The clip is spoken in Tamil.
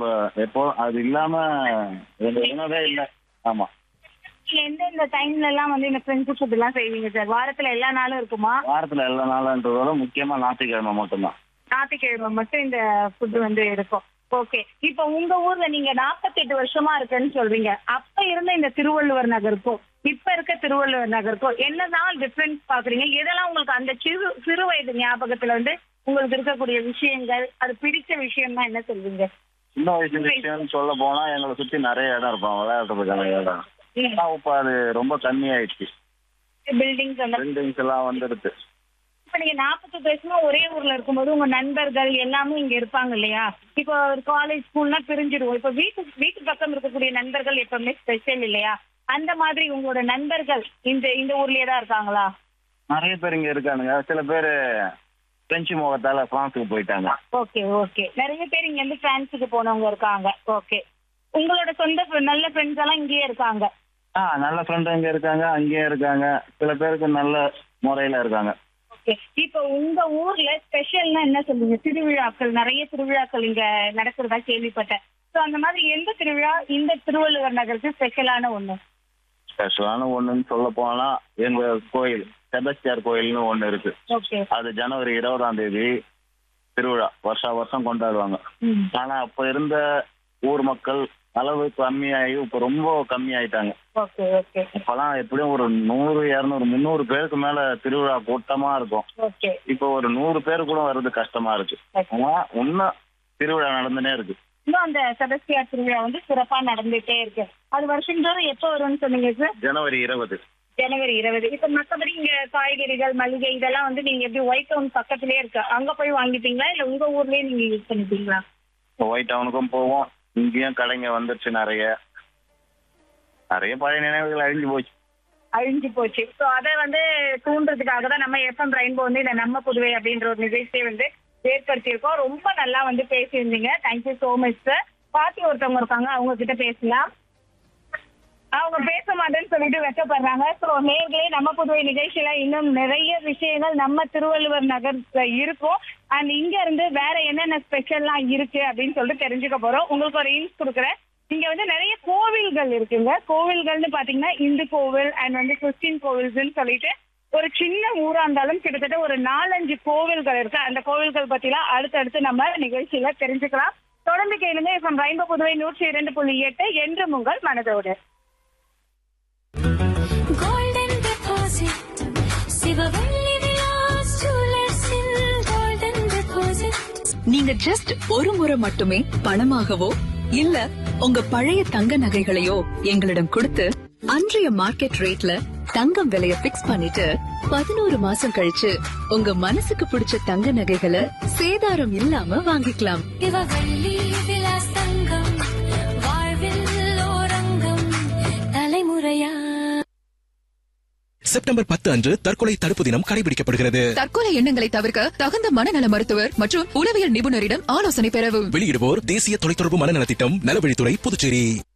நம்ம எப்போ அது இல்லாம எங்க உணவே இல்லை ஆமா நீங்க எந்தெந்த டைம்ல எல்லாம் வந்து இந்த ஃப்ரெண்ட்ஸ் ஃபுட் எல்லாம் செய்வீங்க சார் வாரத்துல எல்லா நாளும் இருக்குமா வாரத்துல எல்லா நாளுன்றதோட முக்கியமா ஞாயிற்றுக்கிழமை மட்டும்தான் ஞாயிற்றுக்கிழமை மட்டும் இந்த ஃபுட் வந்து இருக்கும் ஓகே இப்போ உங்க ஊர்ல நீங்க 48 வருஷமா இருக்குன்னு சொல்றீங்க அப்ப இருந்த இந்த திருவள்ளுவர் நகருக்கும் இப்ப இருக்க திருவள்ளுவர் நகருக்கும் என்னதான் டிஃபரன்ஸ் பாக்குறீங்க எதெல்லாம் உங்களுக்கு அந்த சிறு சிறு வயது ஞாபகத்துல வந்து உங்களுக்கு இருக்கக்கூடிய விஷயங்கள் அது பிடிச்ச விஷயம்னா என்ன சொல்வீங்க சின்ன வயசு விஷயம்னு சொல்ல போனா எங்களை சுத்தி நிறைய இடம் இருக்கும் விளையாடுறதுக்கான இடம் ஆனா இப்ப அது ரொம்ப கம்மியாயிடுச்சு பில்டிங்ஸ் அந்த பில்டிங்ஸ் எல்லாம் வந்துடுது இப்ப நீங்க நாற்பத்தெட்டு வருஷமா ஒரே ஊர்ல இருக்கும்போது உங்க நண்பர்கள் எல்லாமே இங்க இருப்பாங்க இல்லையா இப்போ ஒரு காலேஜ் ஸ்கூல்னா பிரிஞ்சிடுவோம் இப்ப வீட்டு வீட்டு பக்கம் இருக்கக்கூடிய நண்பர்கள் எப்பவுமே ஸ்பெஷல் இல்லையா அந்த மாதிரி உங்களோட நண்பர்கள் இந்த இந்த ஊர்லயே தான் இருக்காங்களா நிறைய பேர் இங்க இருக்கானுங்க சில பேர் பிரெஞ்சு முகத்தால பிரான்ஸுக்கு போயிட்டாங்க ஓகே ஓகே நிறைய பேர் இங்க இருந்து பிரான்ஸுக்கு போனவங்க இருக்காங்க ஓகே உங்களோட சொந்த fr- நல்ல ஃப்ரெண்ட்ஸ் எல்லாம் இங்கேயே இருக்காங்க ஆ நல்ல ஃப்ரெண்டு இங்க இருக்காங்க அங்கேயே இருக்காங்க சில பேருக்கு நல்ல முறையில இருக்காங்க ஓகே இப்போ உங்க ஊர்ல ஸ்பெஷல்னா என்ன சொல்லுங்க திருவிழாக்கள் நிறைய திருவிழாக்கள் இங்க நடக்கிறதா கேள்விப்பட்டேன் சோ அந்த மாதிரி எந்த திருவிழா இந்த திருவள்ளுவர் நகருக்கு ஸ்பெஷலான ஒண்ணு ஸ்பெஷலான ஒண்ணுன்னு சொல்ல போனா எங்க கோயில் செபஸ்டியார் கோயில்னு ஒண்ணு இருக்கு ஓகே அது ஜனவரி இருபதாம் தேதி திருவிழா வருஷா வருஷம் கொண்டாடுவாங்க ம் ஆனா அப்ப இருந்த ஊர் மக்கள் அளவு கம்மியாகி இப்ப ரொம்ப கம்மியாயிட்டாங்க ஓகே ஓகே அப்பெல்லாம் எப்படியும் ஒரு நூறு இருநூறு முந்நூறு பேருக்கு மேல திருவிழா கூட்டமா இருக்கும் ஓகே இப்போ ஒரு நூறு பேர் கூட வர்றது கஷ்டமா இருக்கு ஆனா இன்னும் திருவிழா நடந்துனே இருக்கு இன்னும் அந்த செபஸ்டியார் திருவிழா வந்து சிறப்பா நடந்துட்டே இருக்கு அது வருஷந்தோறும் எப்போ வரும்னு சொன்னீங்க சார் ஜனவரி இருபது ஜனவரி இருபது இப்ப மத்தபடி இங்க காய்கறிகள் மளிகை இதெல்லாம் வந்து நீங்க எப்படி ஒயிட் டவுன் பக்கத்துலயே இருக்கு அங்க போய் வாங்கிப்பீங்களா இல்ல உங்க ஊர்லயே நீங்க யூஸ் பண்ணிப்பீங்களா இப்போ ஒயிட் டவுனுக்கும் போவோம் இங்கேயும் கடைங்க வந்துருச்சு நிறைய நிறைய பழைய நினைவுகள் அழிஞ்சு போச்சு அழிஞ்சு போச்சு ஸோ அதை வந்து தூண்டுறதுக்காக தான் நம்ம எஃப்எம் ரெயின்போ வந்து இந்த நம்ம புதுவை அப்படின்ற ஒரு நிகழ்ச்சியை வந்து ஏற்படுத்தியிருக்கோம் ரொம்ப நல்லா வந்து பேசியிருந்தீங்க தேங்க்யூ ஸோ மச் சார் பாட்டி ஒருத்தவங்க இருக்காங்க அவங்க கிட்ட பேசலாம் அவங்க பேச மாட்டேன்னு சொல்லிட்டு வெட்டப்படுறாங்க ஸோ நேர்களே நம்ம புதுவை நிகழ்ச்சியில இன்னும் நிறைய விஷயங்கள் நம்ம திருவள்ளுவர் நகர்ல இருக்கும் அண்ட் இங்க இருந்து வேற என்னென்ன ஸ்பெஷல்லாம் இருக்கு அப்படின்னு சொல்லிட்டு தெரிஞ்சுக்க போறோம் உங்களுக்கு ஒரு இன்ஸ் கொடுக்குறேன் இங்க வந்து நிறைய கோவில்கள் இருக்குங்க கோவில்கள்னு பாத்தீங்கன்னா இந்து கோவில் அண்ட் வந்து கிறிஸ்டின் கோவில்ஸ்னு சொல்லிட்டு ஒரு சின்ன ஊரா இருந்தாலும் கிட்டத்தட்ட ஒரு நாலஞ்சு கோவில்கள் இருக்கு அந்த கோவில்கள் பத்திலாம் அடுத்தடுத்து நம்ம நிகழ்ச்சியில தெரிஞ்சுக்கலாம் தொடர்ந்து கேளுங்க இப்போ ரெயின்போ புதுவை நூற்றி இரண்டு புள்ளி எட்டு என்றும் உங்கள் மனதோடு Golden deposit, சிவவெள்ளி விலாஸ் ஜுவல்லர்ஸில் golden deposit. நீங்க ஜஸ்ட் ஒரு முறை மட்டுமே பணமாகவோ இல்ல உங்க பழைய தங்க நகைகளையோ எங்களிடம் கொடுத்து அன்றைய மார்க்கெட் ரேட்ல தங்கம் விலைய பிக்ஸ் பண்ணிட்டு பதினோரு மாசம் கழிச்சு உங்க மனசுக்கு பிடிச்ச தங்க நகைகளை சேதாரம் இல்லாம வாங்கிக்கலாம் சிவவெள்ளி விலாஸ் தங்கம், வாழ்வில் ஓரங்கம், தலைமுறையா செப்டம்பர் பத்து அன்று தற்கொலை தடுப்பு தினம் கடைபிடிக்கப்படுகிறது தற்கொலை எண்ணங்களை தவிர்க்க தகுந்த மனநல மருத்துவர் மற்றும் உளவியல் நிபுணரிடம் ஆலோசனை பெறவும் வெளியிடுவோர் தேசிய தொலைத்தொடர்பு மனநலத் திட்டம் நலவழித்துறை புதுச்சேரி